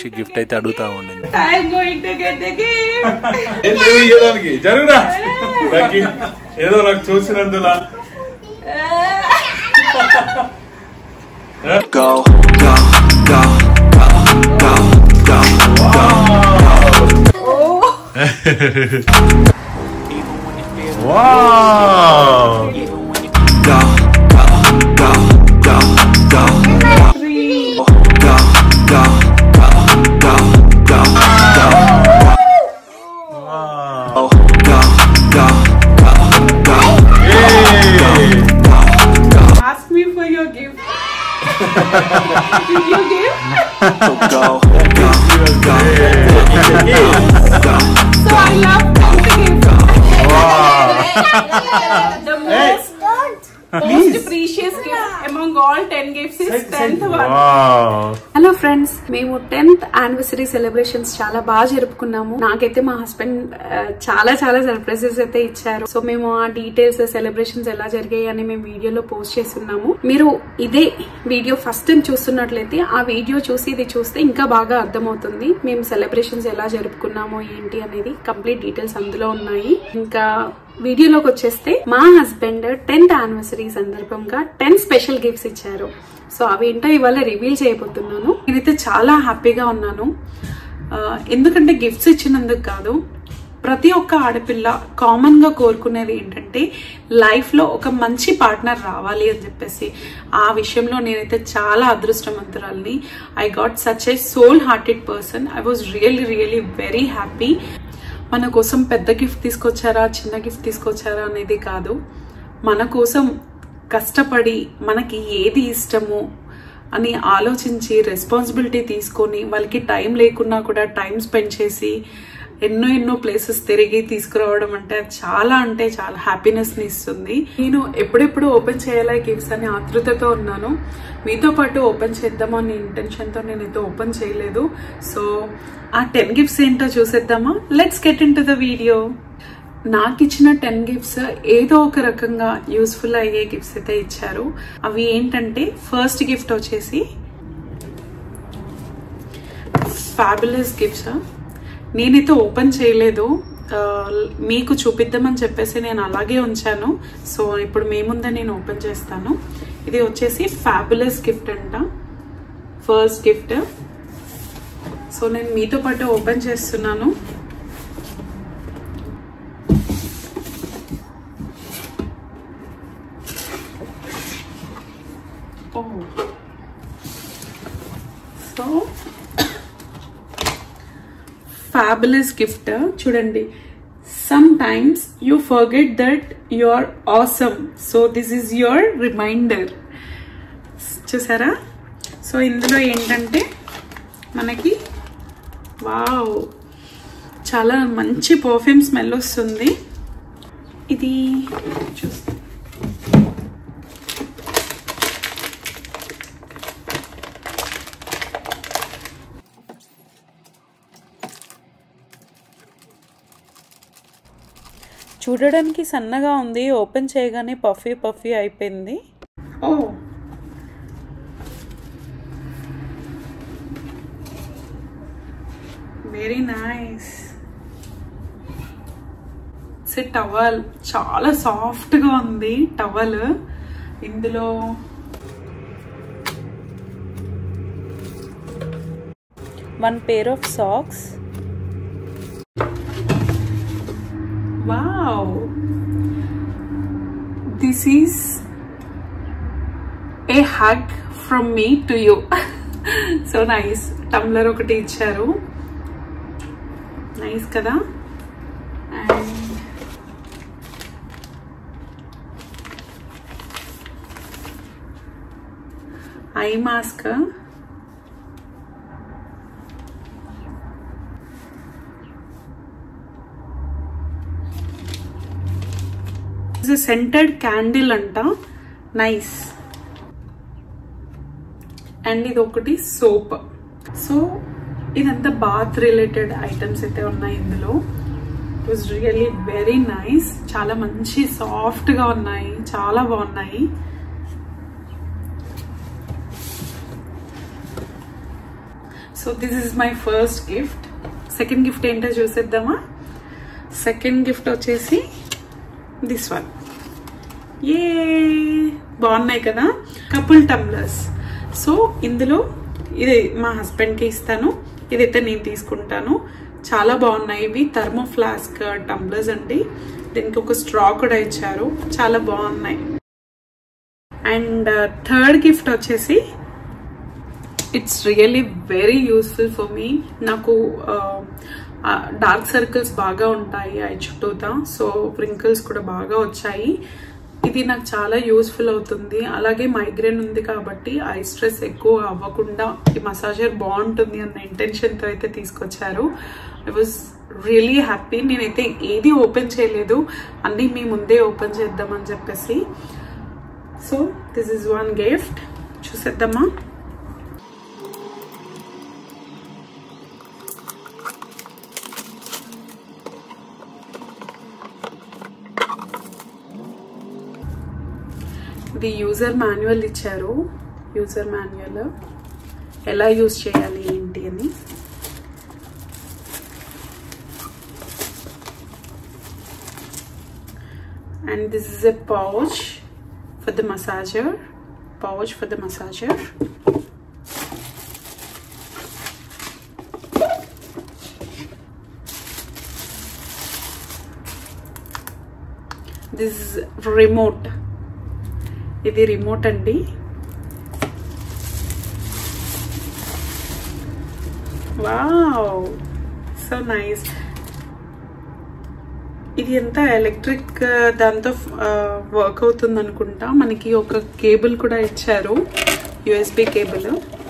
చూసి గిఫ్ట్ అయితే అడుగుతా ఉండింది I'm going to get the gift. ఏం లేవు ఇయ్యడానికి జరుగురా లక్కీ. ఏదో నాకు చూసినందులా go, go, go, go, go, go, go. Wow Go, go, go, go, go, Three. go, go, go, go, go, go, go. Oh, go, go, go, go, ఏయ్. Ask me for your gift. Did you give? go, go, go, go, go. So I love to give. The most, most precious gift among all 10 gifts is 10th one. Wow hello friends మేము tenth anniversary celebrations చాలా బాగా జరుపుకున్నాము నాకైతే మా husband ఆ, చాలా చాలా surprises అయితే ఇచ్చారు సో మేము ఆ డీటెయిల్స్ సెలబ్రేషన్స్ ఎలా జరిగాయి అని మేము వీడియోలో పోస్ట్ చేస్తున్నాము మీరు ఇదే వీడియో ఫస్ట్ టైం చూస్తున్నట్లయితే ఆ వీడియో చూసి ఇది చూస్తే ఇంకా బాగా అర్థమవుతుంది మేము సెలబ్రేషన్స్ ఎలా జరుపుకున్నామో ఏంటి అనేది కంప్లీట్ డీటెయిల్స్ అందులో ఉన్నాయి ఇంకా వీడియోలోకి వచ్చేస్తే మా హస్బెండ్ టెన్త్ యానివర్సరీ సందర్భంగా టెన్ స్పెషల్ గిఫ్ట్స్ ఇచ్చారు సో అవి ఏంటో ఇవాళ రివీల్ చేయబోతున్నాను నేనైతే చాలా హ్యాపీగా ఉన్నాను ఆ, ఎందుకంటే గిఫ్ట్స్ ఇచ్చినందుకు కాదు ప్రతి ఒక్క ఆడపిల్ల కామన్ గా కోరుకునేది ఏంటంటే లైఫ్ లో ఒక మంచి పార్ట్నర్ రావాలి అని చెప్పేసి ఆ విషయంలో నేనైతే చాలా అదృష్టవంతురాల్ని I got such a soul hearted person I was really really very happy మన కోసం పెద్ద గిఫ్ట్ తీసుకొచ్చారా చిన్న గిఫ్ట్ తీసుకొచ్చారా అనేది కాదు మన కోసం కష్టపడి మనకి ఏది ఇష్టమో అని ఆలోచించి రెస్పాన్సిబిలిటీ తీసుకొని వాళ్ళకి టైం లేకున్నా కూడా టైం స్పెండ్ చేసి ఎన్నో ఎన్నో ప్లేసెస్ తిరిగి తీసుకురావడం అంటే అది చాలా అంటే చాలా హ్యాపీనెస్ ని ఇస్తుంది నేను ఎప్పుడెప్పుడు ఓపెన్ చేయాలా గిఫ్ట్స్ అని ఆతృతతో ఉన్నాను మీతో పాటు ఓపెన్ చేద్దామని ఇంటెన్షన్తో నేనైతే ఓపెన్ చేయలేదు సో ఆ టెన్ గిఫ్ట్స్ ఏంటో చూసేద్దామా let's get into the video నాకు ఇచ్చిన టెన్ గిఫ్ట్స్ ఏదో ఒక రకంగా యూస్ఫుల్ అయ్యే గిఫ్ట్స్ అయితే ఇచ్చారు అవి ఏంటంటే ఫస్ట్ గిఫ్ట్ వచ్చేసి ఫ్యాబులస్ గిఫ్ట్స్ నేనైతే ఓపెన్ చేయలేదు ఆ, మీకు చూపిద్దామని చెప్పేసి నేను అలాగే ఉంచాను సో ఇప్పుడు మీ ముందే నేను ఓపెన్ చేస్తాను ఇది వచ్చేసి ఫ్యాబులస్ గిఫ్ట్ అంట ఫస్ట్ గిఫ్ట్ సో నేను మీతో పాటు ఓపెన్ చేస్తున్నాను సో ఫ్యాబులస్ గిఫ్ట్ చూడండి sometimes you forget that you are awesome so this is your reminder చూసారా సో ఇందులో ఏంటంటే మనకి వావ్ చాలా మంచి పర్ఫ్యూమ్ స్మెల్ వస్తుంది ఇది చూస్తా చూడడానికి సన్నగా ఉంది ఓపెన్ చేయగానే పఫీ పఫీ అయిపోయింది ఓ వెరీ నైస్ టవల్ చాలా సాఫ్ట్ గా ఉంది టవల్ ఇందులో one pair of socks wow this is a hug from me to you so nice tumbler ఒకటి ఇచ్చారు నైస్ కదా and eye mask scented candle అంట నైస్ అండ్ ఇది ఒకటి సోప్ సో ఇదంతా బాత్ రిలేటెడ్ ఐటమ్స్ అయితే ఉన్నాయి ఇందులో it was really very nice చాలా మంచి సాఫ్ట్ గా ఉన్నాయి చాలా బాగున్నాయి so this is my first gift second gift ఏంటో చూసేద్దామా సెకండ్ గిఫ్ట్ వచ్చేసి దిస్ వన్ ఏ బాగున్నాయి కదా కపుల్ టంబ్లర్స్ సో ఇందులో ఇది మా హస్బెండ్కి ఇస్తాను ఇదైతే నేను తీసుకుంటాను చాలా బాగున్నాయి ఇవి థర్మో ఫ్లాస్క్ టంబ్లర్స్ అండి దీనికి ఒక స్ట్రా కూడా ఇచ్చారు చాలా బాగున్నాయి అండ్ థర్డ్ గిఫ్ట్ వచ్చేసి it's really very useful for me నాకు డార్క్ సర్కిల్స్ బాగా ఉంటాయి ఐ చుట్టూతా సో రింకిల్స్ కూడా బాగా వచ్చాయి ఇది నాకు చాలా యూస్ఫుల్ అవుతుంది అలాగే మైగ్రేన్ ఉంది కాబట్టి ఐ స్ట్రెస్ ఎక్కువ అవ్వకుండా ఈ మసాజర్ బాగుంటుంది అన్న ఇంటెన్షన్తో అయితే తీసుకొచ్చారు ఐ వాజ్ రియలీ హ్యాపీ నేనైతే ఏది ఓపెన్ చేయలేదు అన్నీ మీ ముందే ఓపెన్ చేద్దామని చెప్పేసి so this is one gift చూసేద్దామా ఇది యూజర్ మాన్యువల్ ఇచ్చారు యూజర్ మాన్యువల్ ఎలా యూజ్ చేయాలి ఏంటి అని and this is a pouch for the massager pouch for the massager this is remote ఇది రిమోట్ అండి వావ్ సో నైస్ ఇది ఎంత ఎలక్ట్రిక్ దాంతో వర్క్ అవుతుంది అనుకుంటా మనకి ఒక కేబుల్ కూడా ఇచ్చారు USB cable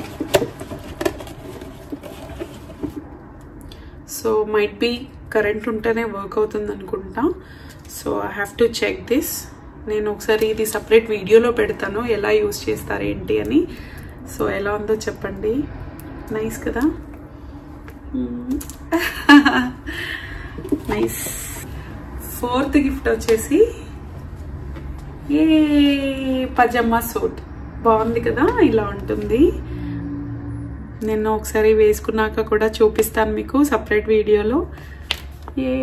so might be current ఉంటేనే వర్క్ అవుతుంది అనుకుంటా so I have to check this నేను ఒకసారి ఇది సపరేట్ వీడియోలో పెడతాను ఎలా యూస్ చేస్తారు ఏంటి అని సో ఎలా ఉందో చెప్పండి నైస్ కదా నైస్ ఫోర్త్ గిఫ్ట్ వచ్చేసి ఏ పజామా సూట్ బాగుంది కదా ఇలా ఉంటుంది నేను ఒకసారి వేసుకున్నాక కూడా చూపిస్తాను మీకు సపరేట్ వీడియోలో ఏ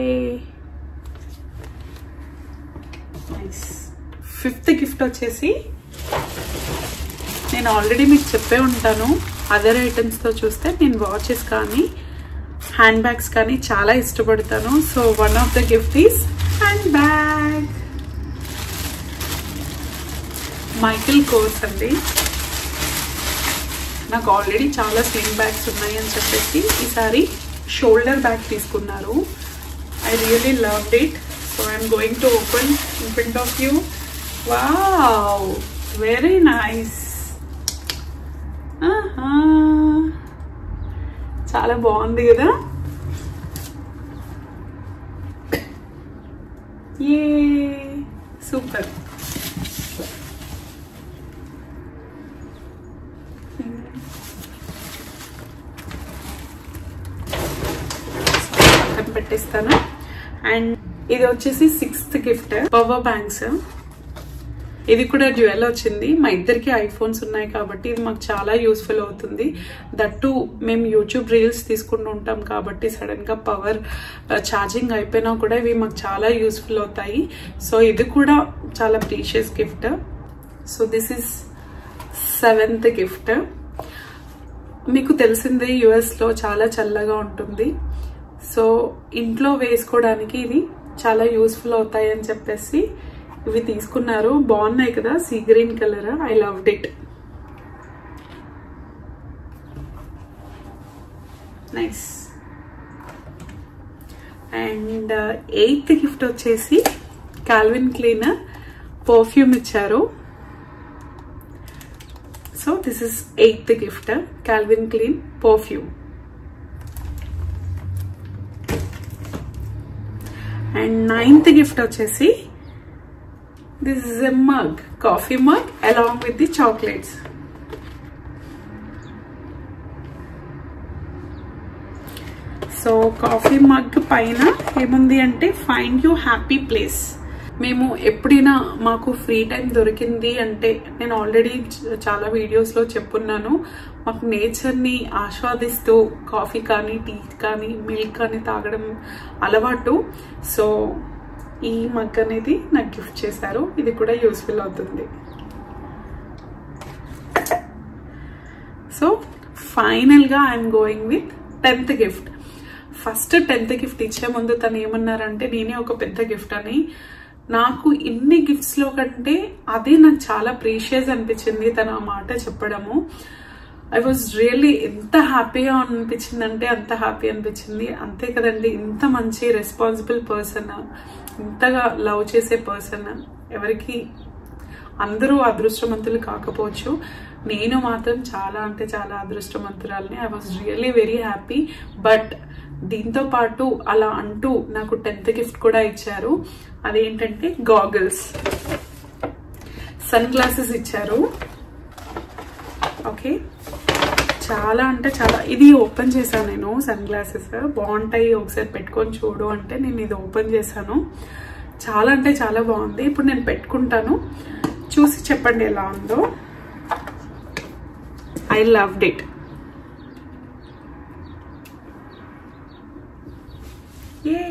నైస్ ఫిఫ్త్ గిఫ్ట్ వచ్చేసి నేను ఆల్రెడీ మీకు చెప్పే ఉంటాను అదర్ ఐటమ్స్తో చూస్తే నేను వాచెస్ కానీ హ్యాండ్ బ్యాగ్స్ కానీ చాలా ఇష్టపడతాను so one of the gift is hand bag Michael Kors అండి నాకు ఆల్రెడీ చాలా స్లిమ్ బ్యాగ్స్ ఉన్నాయి అని చెప్పేసి ఈసారి షోల్డర్ బ్యాగ్ తీసుకున్నారు I really love it so I'm going to open in front of you wow very nice చాలా బాగుంది కదా ఏ సూపర్ పక్కన పెట్టేస్తాను అండ్ ఇది వచ్చేసి సిక్స్త్ గిఫ్ట్ పవర్ బ్యాంక్స్ ఇది కూడా డ్యూయల్ వచ్చింది మా ఇద్దరికి ఐఫోన్స్ ఉన్నాయి కాబట్టి ఇది మాకు చాలా యూస్ఫుల్ అవుతుంది దట్టు మేము యూట్యూబ్ రీల్స్ తీసుకుంటూ ఉంటాం కాబట్టి సడన్ గా పవర్ ఛార్జింగ్ అయిపోయినా కూడా ఇవి మాకు చాలా యూస్ఫుల్ అవుతాయి సో ఇది కూడా చాలా precious gift so this is seventh gift మీకు తెలిసిందే యుఎస్ లో చాలా చల్లగా ఉంటుంది సో ఇంట్లో వేసుకోవడానికి ఇవి చాలా యూస్ఫుల్ అవుతాయి అని చెప్పేసి ఇవి తీసుకున్నారు బాగున్నాయి కదా sea green colour I loved it nice and eighth gift వచ్చేసి కాల్విన్ క్లీనర్ పర్ఫ్యూమ్ ఇచ్చారు so this is eighth gift Calvin Klein perfume and ninth gift వచ్చేసి this is a mug coffee mug along with the chocolates so coffee mug పైన ఏముంది అంటే find you happy place మేము ఎప్పుడైనా మాకు free time దొరికింది అంటే నేను ఆల్రెడీ చాలా వీడియోస్లో చెప్పున్నాను మాకు నేచర్ని ఆస్వాదిస్తూ కాఫీ కానీ టీ కానీ మిల్క్ కానీ తాగడం అలవాటు సో ఈ మగ్ అనేది నాకు గిఫ్ట్ చేశారు ఇది కూడా యూస్ఫుల్ అవుతుంది సో ఫైనల్గా I'm going with tenth gift first tenth gift ఇచ్చే ముందు తను ఏమన్నారంటే నేనే ఒక పెద్ద గిఫ్ట్ అని నాకు ఇన్ని గిఫ్ట్స్లో కంటే అదే నాకు చాలా ప్రీషియస్ అనిపించింది తను ఆ మాట చెప్పడము ఐ వాజ్ రియల్లీ ఎంత హ్యాపీగా అనిపించింది అంటే అంత హ్యాపీ అనిపించింది అంతే కదండి ఇంత మంచి రెస్పాన్సిబుల్ పర్సన్ ఇంతగా లవ్ చేసే పర్సన్ ఎవరికి అందరూ అదృష్టవంతులు కాకపోవచ్చు నేను మాత్రం చాలా అంటే చాలా అదృష్టవంతురాలని I was really very happy but దీంతో పాటు అలా అంటూ నాకు టెన్త్ గిఫ్ట్ కూడా ఇచ్చారు అదేంటంటే గాగల్స్ సన్ గ్లాసెస్ ఇచ్చారు ఓకే చాలా అంటే చాలా ఇది ఓపెన్ చేశాను నేను సన్ గ్లాసెస్ బాగుంటాయి ఒకసారి పెట్టుకొని చూడు అంటే నేను ఇది ఓపెన్ చేశాను చాలా అంటే చాలా బాగుంది ఇప్పుడు నేను పెట్టుకుంటాను చూసి చెప్పండి ఎలా ఉందో ఐ లవ్డ్ ఇట్ ఏ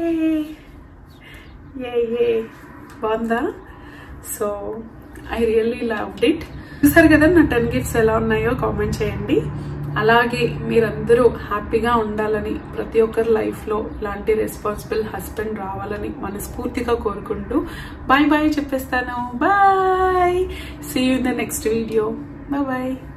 ఏ ఏ బాగుందా so I really loved it చూసారు కదా నా టెన్ గిఫ్ట్స్ ఎలా ఉన్నాయో కామెంట్ చేయండి అలాగే మీరందరూ హ్యాపీగా ఉండాలని ప్రతి ఒక్కరి లైఫ్లో ఇలాంటి రెస్పాన్సిబుల్ హస్బెండ్ రావాలని మనస్ఫూర్తిగా కోరుకుంటూ బాయ్ బాయ్ చెప్పేస్తాను bye see you in the next video bye bye